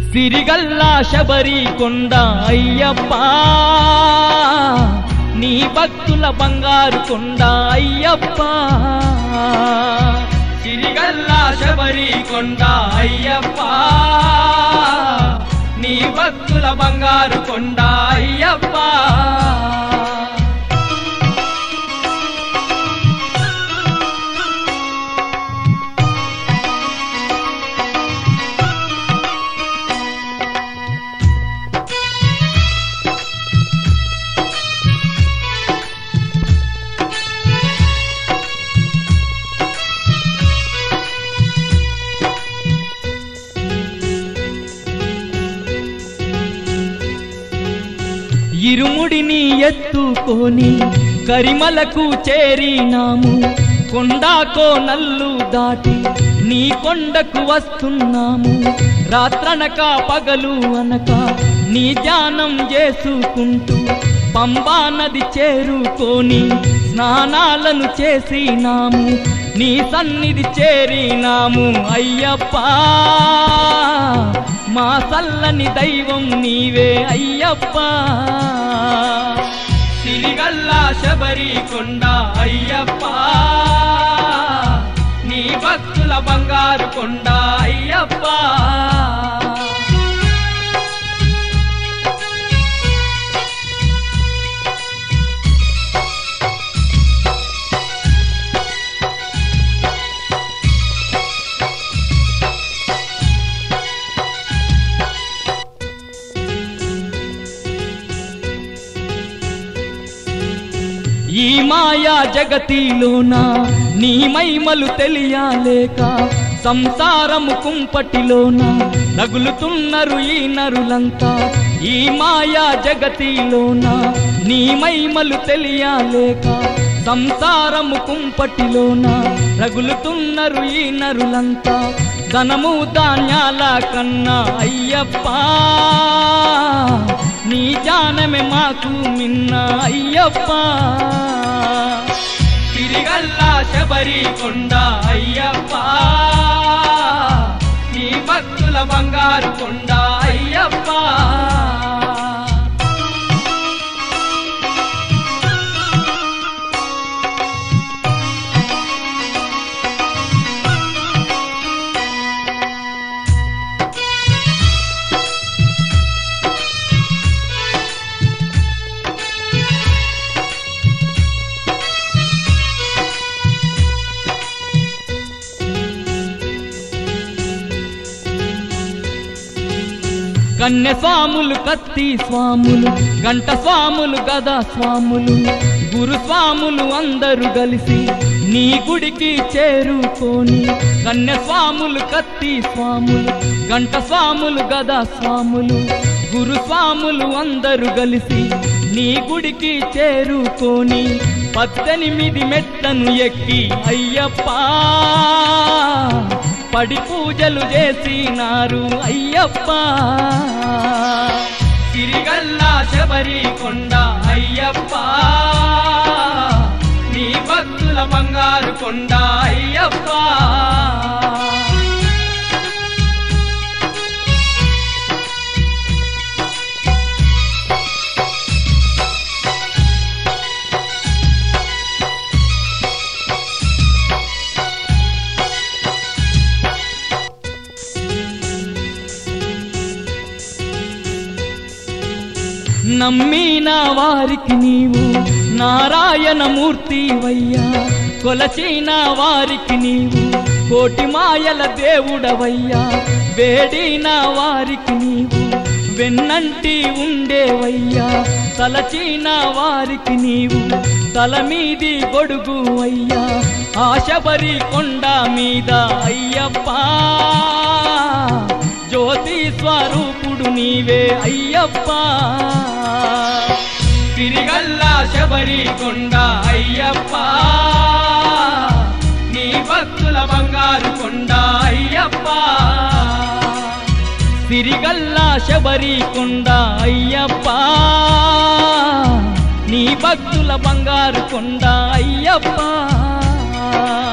సిరిగల్లా శబరి కొండ అయ్యప్ప నీ భక్తుల బంగారు కొండ అయ్యప్ప సిరిగల్లా శబరి కొండ అయ్యప్ప నీ భక్తుల బంగారు కొండ అయ్యప్ప ఇరుముడిని ఎత్తుకొని కరిమలకు చేరినాము కొండాకో నల్లు దాటి నీ కొండకు వస్తున్నాము రాత్రనక పగలు అనక నీ ధ్యానం చేసుకుంటూ పంబా నది చేరుకొని స్నానాలను చేసినాము నీ సన్నిధి చేరినాము అయ్యప్ప మా సల్లని దైవం నీవే అయ్యప్ప సిరిగల్లా శబరి కొండ అయ్యప్ప నీ భక్తుల బంగారు కొండ అయ్యప్ప ఈ మాయా జగతిలోన నీ మైమలు తెలియాలేక సంసారము కుంపటిలోన రగులుతున్నారు ఈ నరులంతా ఈ మాయా జగతిలోన నీ మైమలు తెలియాలేక సంసారము కుంపటిలోన రగులుతున్నారు ఈ నరులంతా ధనము ధాన్యాల కన్నా అయ్యప్ప నీ జానమే మాకు మిన్న అయ్యప్ప తిరిగల్లా శబరి కొండ అయ్యప్ప నీ భక్తుల బంగారు కొండ అయ్యప్ప కన్య స్వాములు కత్తి స్వాములు గంట స్వాములు గదా స్వాములు గురు స్వాములు అందరూ కలిసి నీ గుడికి చేరుకొని కన్య స్వాములు కత్తి స్వాములు గంట స్వాములు గదా స్వాములు గురు స్వాములు అందరూ కలిసి నీ గుడికి చేరుకొని పద్దెనిమిది మెట్లను ఎక్కి అయ్యప్ప పడి పూజలు చేసినారు అయ్యప్ప తిరిగల్లా శబరి కొండ అయ్యప్ప నీ భక్తుల బంగారు కొండ అయ్యప్ప నమ్మిన వారికి నీవు నారాయణమూర్తి వయ్యా కొలచిన వారికి నీవు కోటి మాయల దేవుడవయ్యా వేడిన వారికి నీవు వెన్నంటి ఉండేవయ్యా తలచిన వారికి నీవు తల మీది గొడుగు అయ్యా ఆశబరి కొండ మీద అయ్యప్ప జ్యోతి స్వరూపుడు నీవే అయ్యప్ప తిరిగల్లా శబరి కొండ అయ్యప్ప నీ భక్తుల బంగారు కొండ అయ్యప్ప సిరిగల్లా శబరి కొండ అయ్యప్ప నీ భక్తుల బంగారు కొండ అయ్యప్ప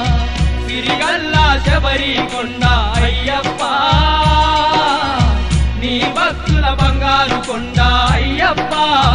సిరిగల్లా శబరి కొండ అయ్యప్ప నీ భక్తుల బంగారు కొండ అయ్యప్ప